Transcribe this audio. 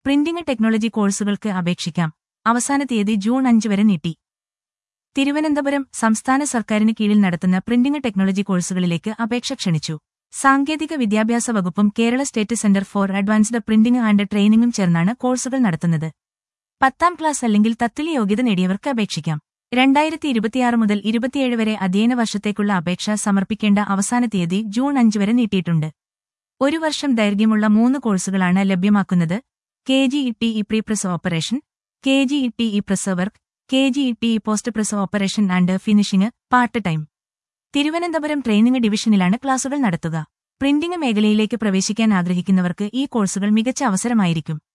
printing technology കോഴ്സുകൾക്ക് അപേക്ഷിക്കാം അവസാന തീയതി ജൂൺ അഞ്ച് വരെ നീട്ടി തിരുവനന്തപുരം സംസ്ഥാന സർക്കാരിന് കീഴിൽ നടത്തുന്ന പ്രിന്റിംഗ് ടെക്നോളജി കോഴ്സുകളിലേക്ക് അപേക്ഷ ക്ഷണിച്ചു സാങ്കേതിക വിദ്യാഭ്യാസ വകുപ്പും Kerala state centre for advanced printing and ട്രെയിനിംഗും ചേർന്നാണ് കോഴ്സുകൾ നടത്തുന്നത് പത്താം ക്ലാസ് അല്ലെങ്കിൽ തത്തുല്യ യോഗ്യത നേടിയവർക്ക് അപേക്ഷിക്കാം രണ്ടായിരത്തി ഇരുപത്തിയാറ് മുതൽ ഇരുപത്തിയേഴ് വരെ അധ്യയന വർഷത്തേക്കുള്ള അപേക്ഷ സമർപ്പിക്കേണ്ട അവസാന തീയതി ജൂൺ അഞ്ച് വരെ നീട്ടിയിട്ടുണ്ട് ഒരു വർഷം ദൈർഘ്യമുള്ള മൂന്ന് കോഴ്സുകളാണ് ലഭ്യമാക്കുന്നത് K G E T E pre press operation K G E T E press work K G E T E post press operation and finishing part time Thiruvananthapuram training ഡിവിഷനിലാണ് ക്ലാസുകൾ നടത്തുക പ്രിന്റിംഗ് മേഖലയിലേക്ക് പ്രവേശിക്കാൻ ആഗ്രഹിക്കുന്നവർക്ക് ഈ കോഴ്സുകൾ മികച്ച അവസരമായിരിക്കും